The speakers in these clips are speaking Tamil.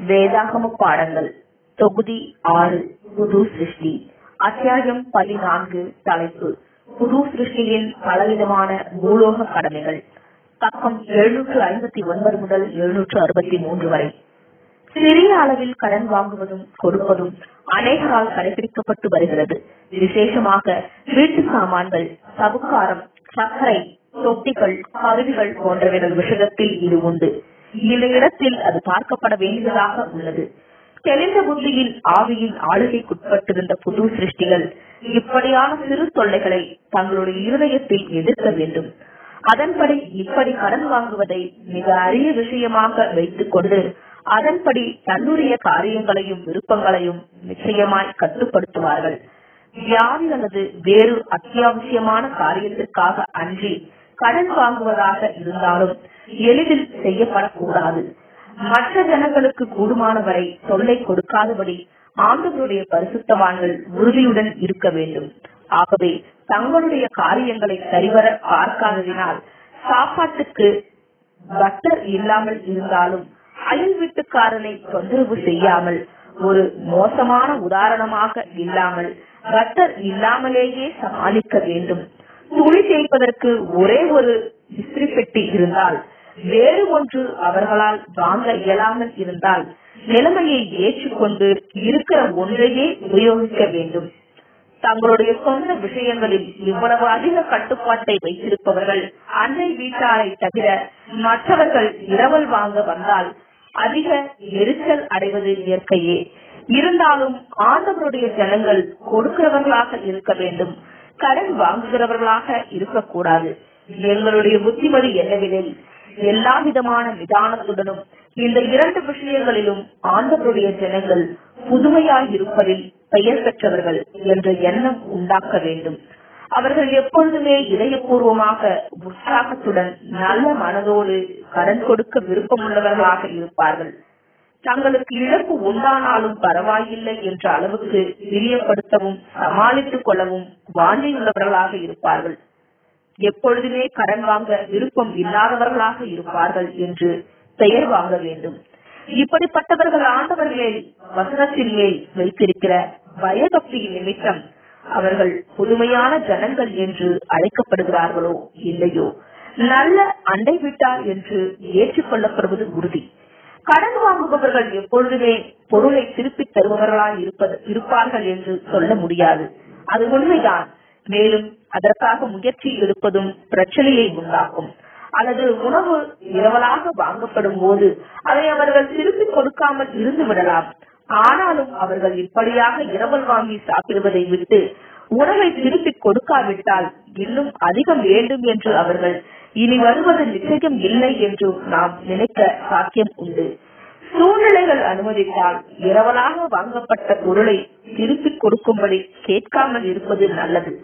வேதாகம பாடங்கள் தொகுதி ஆறு புது சிருஷ்டி அத்தியாயம் பதினான்கு தலைப்பு புது சிருஷ்டியின் பலவிதமான பூலோக கடமைகள் பக்கம் எழுநூற்று ஐம்பத்தி ஒன்பது முதல் எழுநூற்று அறுபத்தி மூன்று வரை சிறிய அளவில் கடன் வாங்குவதும் கொடுப்பதும் அநேகரால் கடைபிடிக்கப்பட்டு வருகிறது விசேஷமாக வீட்டு சாமான்கள் சவுக்காரம் சர்க்கரை தொட்டிகள் கருவிகள் போன்றவைகள் விஷயத்தில் இது உண்டு இந்த இடத்தில் அது பார்க்கப்பட வேண்டியதாக உள்ளது தெளிந்த புத்தியின் ஆவியின் ஆளுகைக்குட்பட்டிருந்த புது சிருஷ்டிகள் இப்படியான சிறு தொல்லைகளை தங்களுடைய இருதயத்தில் எதிர்க்க வேண்டும் அதன்படி இப்படி கடன் வாங்குவதை மிக அரிய விஷயமாக வைத்துக் கொண்டு அதன்படி தன்னுடைய காரியங்களையும் விருப்பங்களையும் நிச்சயமாய் கட்டுப்படுத்துவார்கள் வியாதி அல்லது வேறு அத்தியாவசியமான காரியத்திற்காக அன்றி கடன் வாங்குவதாக இருந்தாலும் எளிதில் செய்யப்படக்கூடாது மற்ற ஜனங்களுக்கு கூடுமானவரை தொல்லை கொடுக்காதபடி ஆண்டவருடைய பரிசுத்தவான்கள் உறுதியுடன் இருக்க வேண்டும் ஆகவே தங்களுடைய காரியங்களை சரிவர பார்க்காததினால் சாப்பாட்டுக்கு பட்டர் இல்லாமல் இருந்தாலும் அயல் வீட்டுக்காரனை தொந்தரவு செய்யாமல் ஒரு மோசமான உதாரணமாக இல்லாமல் பட்டர் இல்லாமலேயே சமாளிக்க வேண்டும் துணி தேய்ப்பதற்கு ஒரே ஒரு இஸ்திரி பெட்டி இருந்தால் வேறு ஒன்று அவர்களால் வாங்க இயலாமல் இருந்தால் நிலைமையை ஏற்றுக்கொண்டு இருக்கிற ஒன்றையே உபயோகிக்க வேண்டும் தங்களுடைய சொந்த விஷயங்களில் இவ்வளவு அதிக கட்டுப்பாட்டை வைத்திருப்பவர்கள் அன்னை வீட்டாரை தவிர மற்றவர்கள் இரவல் வாங்க வந்தால் அதிக எரிச்சல் அடைவது இயற்கையே இருந்தாலும் ஆண்டவருடைய ஜனங்கள் கொடுக்கிறவர்களாக இருக்க வேண்டும் கடன் வாங்குகிறவர்களாக இருக்கக்கூடாது எங்களுடைய புத்திமதி என்னவெனில் எல்லா விதமான நிதானத்துடனும் இந்த இரண்டு விஷயங்களிலும் ஆண்டவருடைய ஜனங்கள் புதுமையாய் இருப்பதில் பெயர் பெற்றவர்கள் என்ற எண்ணம் உண்டாக்க வேண்டும் அவர்கள் எப்பொழுதுமே இதயபூர்வமாக உற்சாகத்துடன் நல்ல மனதோடு கடன் கொடுக்க விருப்பமுள்ளவர்களாக இருப்பார்கள் தங்களுக்கு இழப்பு உண்டானாலும் பரவாயில்லை என்ற அளவுக்கு பிரியப்படுத்தவும் சமாளித்துக் கொள்ளவும் வாஞ்சியுள்ளவர்களாக இருப்பார்கள் எப்பொழுதுமே கடன் வாங்க விருப்பம் இல்லாதவர்களாக இருப்பார்கள் என்று பெயர் வாங்க வேண்டும் இப்படிப்பட்டவர்கள் ஆண்டவர்களில் வசனத்தின் மேல் வைத்திருக்கிற பயபக்தியின் நிமித்தம் அவர்கள் புதுமையான ஜனங்கள் என்று அழைக்கப்படுகிறார்களோ இல்லையோ நல்ல அண்டை விட்டார் என்று ஏற்றுக்கொள்ளப்படுவது உறுதி கடன் வாங்குபவர்கள் எப்பொழுதுமே பொருளை திருப்பித் தருபவர்களாய் இருப்பது இருப்பார்கள் என்று சொல்ல முடியாது அது உண்மைதான் மேலும் அதற்காக முயற்சி எடுப்பதும் பிரச்சனையை உண்டாக்கும் அல்லது உணவு இரவலாக வாங்கப்படும் போது அதை அவர்கள் திருப்பிக் கொடுக்காமல் இருந்து விடலாம் ஆனாலும் அவர்கள் இப்படியாக இரவல் வாங்கி சாப்பிடுவதை விட்டு உணவை திருப்பிக் கொடுக்காவிட்டால் இன்னும் அதிகம் வேண்டும் என்று அவர்கள் இனி வருவது நிச்சயம் இல்லை என்று நாம் நினைக்க சாத்தியம் உண்டு சூழ்நிலைகள் அனுமதித்தால் இரவலாக வாங்கப்பட்ட பொருளை திருப்பிக் கொடுக்கும்படி கேட்காமல் இருப்பது நல்லது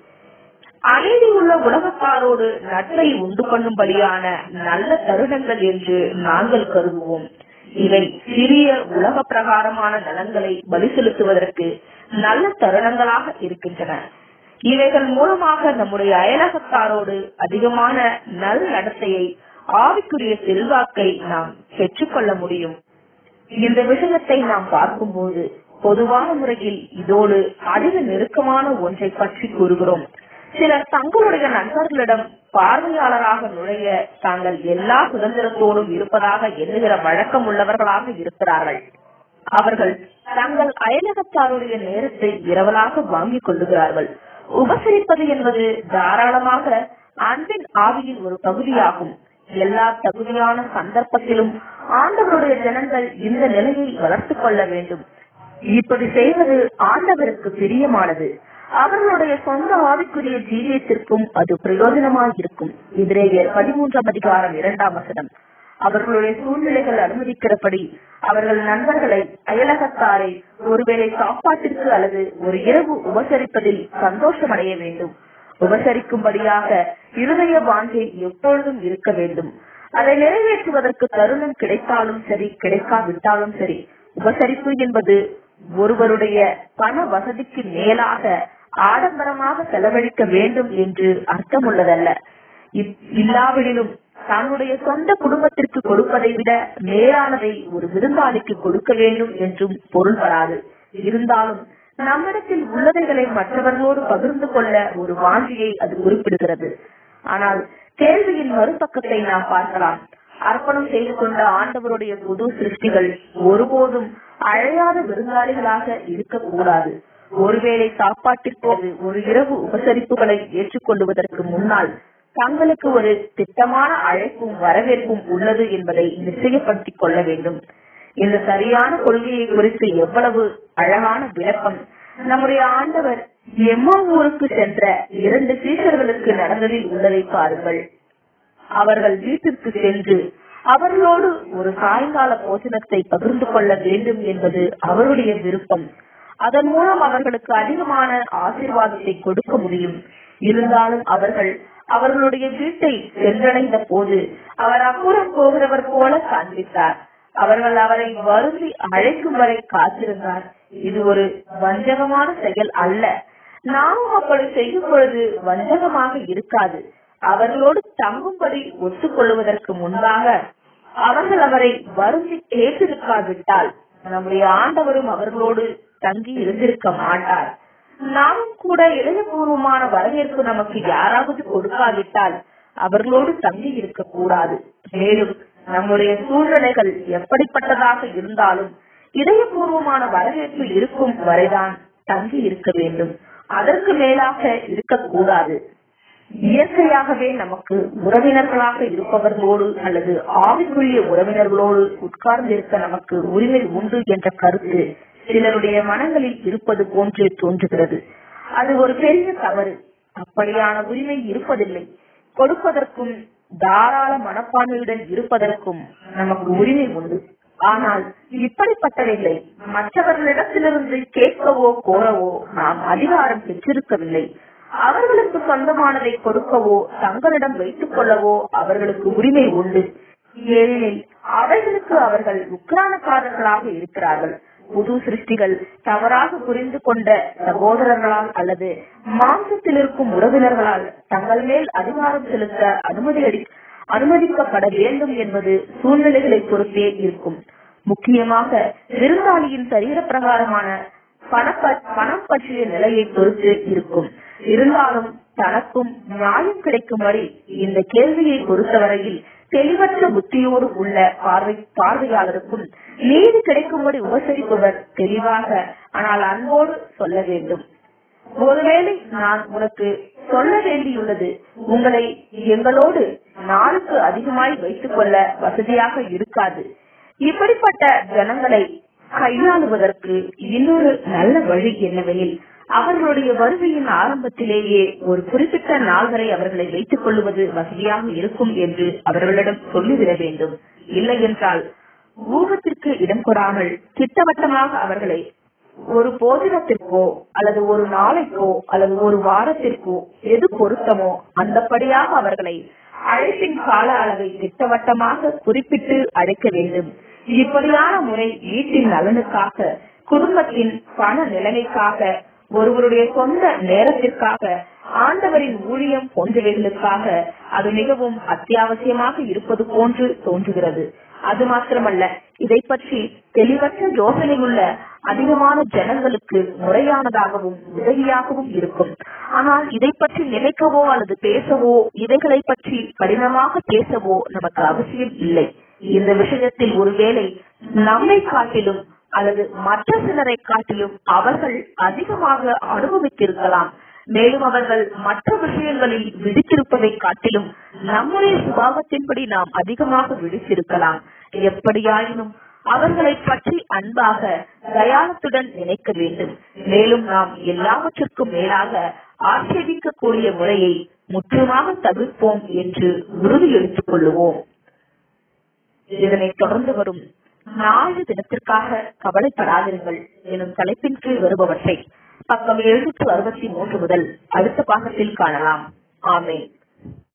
அநீதி உள்ள உலகத்தாரோடு நட்பை உண்டு பண்ணும்படியான நல்ல தருணங்கள் என்று நாங்கள் கருதுவோம் இவை சிறிய உலக பிரகாரமான நலன்களை பலி செலுத்துவதற்கு நல்ல தருணங்களாக இருக்கின்றன இவைகள் மூலமாக நம்முடைய அயலகத்தாரோடு அதிகமான நல் நடத்தையை ஆவிக்குரிய செல்வாக்கை நாம் பெற்றுக்கொள்ள முடியும் இந்த விஷயத்தை நாம் பார்க்கும்போது பொதுவான முறையில் இதோடு அதிக நெருக்கமான ஒன்றை பற்றி கூறுகிறோம் சிலர் தங்களுடைய நண்பர்களிடம் பார்வையாளராக நுழைய தாங்கள் எல்லா சுதந்திரத்தோடும் இருப்பதாக எண்ணுகிற வழக்கம் உள்ளவர்களாக இருக்கிறார்கள் அவர்கள் தங்கள் அயலகத்தாருடைய நேரத்தை இரவலாக வாங்கிக் கொள்ளுகிறார்கள் உபசரிப்பது என்பது தாராளமாக அன்பின் ஆவியின் ஒரு பகுதியாகும் எல்லா தகுதியான சந்தர்ப்பத்திலும் ஆண்டவருடைய ஜனங்கள் இந்த நிலையை வளர்த்துக் கொள்ள வேண்டும் இப்படி செய்வது ஆண்டவருக்கு பிரியமானது அவர்களுடைய சொந்த ஆவிக்குரிய ஜீவியத்திற்கும் அது பிரயோஜனமாய் இருக்கும் இதிரேயர் பதிமூன்றாம் அதிகாரம் இரண்டாம் வசனம் அவர்களுடைய சூழ்நிலைகள் அனுமதிக்கிறபடி அவர்கள் நண்பர்களை அயலகத்தாரை ஒருவேளை சாப்பாட்டிற்கு அல்லது ஒரு இரவு உபசரிப்பதில் சந்தோஷமடைய வேண்டும் உபசரிக்கும்படியாக இருதய வாஞ்சை எப்பொழுதும் இருக்க வேண்டும் அதை நிறைவேற்றுவதற்கு தருணம் கிடைத்தாலும் சரி கிடைக்காவிட்டாலும் சரி உபசரிப்பு என்பது ஒருவருடைய பண வசதிக்கு மேலாக ஆடம்பரமாக செலவழிக்க வேண்டும் என்று அர்த்தமுள்ளதல்ல இல்லாவிடிலும் தன்னுடைய சொந்த குடும்பத்திற்கு கொடுப்பதை விட மேலானதை ஒரு விருந்தாளிக்கு கொடுக்க வேண்டும் என்றும் பொருள்படாது இருந்தாலும் நம்மிடத்தில் உள்ளதைகளை மற்றவர்களோடு பகிர்ந்து கொள்ள ஒரு வாஞ்சியை அது குறிப்பிடுகிறது ஆனால் கேள்வியின் மறுபக்கத்தை நாம் பார்க்கலாம் அர்ப்பணம் செய்து கொண்ட ஆண்டவருடைய புது சிருஷ்டிகள் ஒருபோதும் அழையாத விருந்தாளிகளாக இருக்கக்கூடாது ஒருவேளை சாப்பாட்டிற்கு ஒரு இரவு உபசரிப்புகளை ஏற்றுக்கொள்வதற்கு முன்னால் தங்களுக்கு ஒரு திட்டமான அழைப்பும் வரவேற்பும் உள்ளது என்பதை நிச்சயப்படுத்திக் கொள்ள வேண்டும் இந்த சரியான கொள்கையை குறித்து எவ்வளவு அழகான விளக்கம் நம்முடைய ஆண்டவர் எம்மா ஊருக்கு சென்ற இரண்டு சீசர்களுக்கு நடந்ததில் உள்ளதை பாருங்கள் அவர்கள் வீட்டிற்கு சென்று அவர்களோடு ஒரு சாயங்கால போஜனத்தை பகிர்ந்து கொள்ள வேண்டும் என்பது அவருடைய விருப்பம் அதன் மூலம் அவர்களுக்கு அதிகமான ஆசீர்வாதத்தை கொடுக்க முடியும் இருந்தாலும் அவர்கள் அவர்களுடைய வீட்டை சென்றடைந்த போது அவர் அப்புறம் போகிறவர் போல காண்பித்தார் அவர்கள் அவரை வருந்தி அழைக்கும் வரை காத்திருந்தார் இது ஒரு வஞ்சகமான செயல் அல்ல நாமும் அப்படி செய்யும் பொழுது வஞ்சகமாக இருக்காது அவர்களோடு தங்கும்படி ஒத்துக்கொள்வதற்கு முன்பாக அவர்கள் அவரை வருந்தி கேட்டிருக்காவிட்டால் நம்முடைய ஆண்டவரும் அவர்களோடு தங்கி இருந்திருக்க மாட்டார் நாமும் கூட இதயபூர்வமான வரவேற்பு நமக்கு யாராவது கொடுக்காவிட்டால் அவர்களோடு தங்கி இருக்க கூடாது மேலும் நம்முடைய சூழ்நிலைகள் எப்படிப்பட்டதாக இருந்தாலும் இதயபூர்வமான வரவேற்பு இருக்கும் வரைதான் தங்கி இருக்க வேண்டும் அதற்கு மேலாக இருக்கக்கூடாது இயற்கையாகவே நமக்கு உறவினர்களாக இருப்பவர்களோடு அல்லது ஆவிக்குரிய உறவினர்களோடு உட்கார்ந்து இருக்க நமக்கு உரிமை உண்டு என்ற கருத்து சிலருடைய மனங்களில் இருப்பது போன்று தோன்றுகிறது அது ஒரு பெரிய தவறு அப்படியான உரிமை இருப்பதில்லை கொடுப்பதற்கும் தாராள மனப்பான்மையுடன் இருப்பதற்கும் நமக்கு உரிமை உண்டு ஆனால் இப்படிப்பட்டதில்லை மற்றவர்களிடத்திலிருந்து கேட்கவோ கோரவோ நாம் அதிகாரம் பெற்றிருக்கவில்லை அவர்களுக்கு சொந்தமானதை கொடுக்கவோ தங்களிடம் வைத்துக் கொள்ளவோ அவர்களுக்கு உரிமை உண்டு ஏனெனில் அவைகளுக்கு அவர்கள் உக்ரானக்காரர்களாக இருக்கிறார்கள் புது சிருஷ்டிகள் தவறாக புரிந்து கொண்ட சகோதரர்களால் அல்லது மாம்சத்தில் இருக்கும் உறவினர்களால் தங்கள் மேல் அதிகாரம் செலுத்த அனுமதி அடி அனுமதிக்கப்பட வேண்டும் என்பது சூழ்நிலைகளை பொறுத்தே இருக்கும் முக்கியமாக விருந்தாளியின் சரீர பிரகாரமான பணம் பற்றிய நிலையை பொறுத்து இருக்கும் இருந்தாலும் தனக்கும் நியாயம் கிடைக்கும்படி இந்த கேள்வியை பொறுத்தவரையில் தெளிவற்ற புத்தியோடு உள்ள பார்வை பார்வையாளருக்கும் நீதி கிடைக்கும்படி உபசரிப்பவர் தெளிவாக ஆனால் அன்போடு சொல்ல வேண்டும் ஒருவேளை நான் உனக்கு சொல்ல வேண்டியுள்ளது உங்களை எங்களோடு நாளுக்கு அதிகமாய் வைத்துக் கொள்ள வசதியாக இருக்காது இப்படிப்பட்ட ஜனங்களை கையாளுவதற்கு இன்னொரு நல்ல வழி என்னவெனில் அவர்களுடைய வருகையின் ஆரம்பத்திலேயே ஒரு குறிப்பிட்ட நாள் வரை அவர்களை வைத்துக் கொள்வது வசதியாக இருக்கும் என்று அவர்களிடம் சொல்லிவிட வேண்டும் இல்லை என்றால் ஊகத்திற்கு இடம் கொடாமல் திட்டவட்டமாக அவர்களை ஒரு போஜனத்திற்கோ அல்லது ஒரு நாளைக்கோ அல்லது ஒரு வாரத்திற்கோ எது பொருத்தமோ அந்தப்படியாக அவர்களை அழைப்பின் கால அளவை திட்டவட்டமாக குறிப்பிட்டு அழைக்க வேண்டும் இப்படியான முறை வீட்டின் நலனுக்காக குடும்பத்தின் பண நிலைமைக்காக ஒருவருடைய சொந்த நேரத்திற்காக ஆண்டவரின் ஊழியம் போன்றவைகளுக்காக அது மிகவும் அத்தியாவசியமாக இருப்பது போன்று தோன்றுகிறது அது மாத்திரமல்ல இதை பற்றி தெளிவற்ற யோசனை உள்ள அதிகமான ஜனங்களுக்கு முறையானதாகவும் உதவியாகவும் இருக்கும் ஆனால் இதை பற்றி நினைக்கவோ அல்லது பேசவோ இவைகளை பற்றி கடினமாக பேசவோ நமக்கு அவசியம் இல்லை இந்த விஷயத்தில் ஒருவேளை நம்மை காட்டிலும் அல்லது மற்ற சிலரை காட்டிலும் அவர்கள் அதிகமாக அனுபவித்திருக்கலாம் மேலும் அவர்கள் மற்ற விஷயங்களில் விழித்திருப்பதை காட்டிலும் நம்முடைய சுபாவத்தின்படி நாம் அதிகமாக விழித்திருக்கலாம் எப்படியாயினும் அவர்களை பற்றி அன்பாக தயாளத்துடன் நினைக்க வேண்டும் மேலும் நாம் எல்லாவற்றிற்கும் மேலாக ஆட்சேபிக்கக்கூடிய முறையை முற்றுமாக தவிர்ப்போம் என்று உறுதி எடுத்துக் கொள்ளுவோம் இதனை தொடர்ந்து வரும் நாலு தினத்திற்காக கவலைப்படாதிருங்கள் எனும் தலைப்பின் கீழ் வருபவற்றை பக்கம் எழுநூற்று அறுபத்தி மூன்று முதல் அடுத்த பாகத்தில் காணலாம் ஆமேன்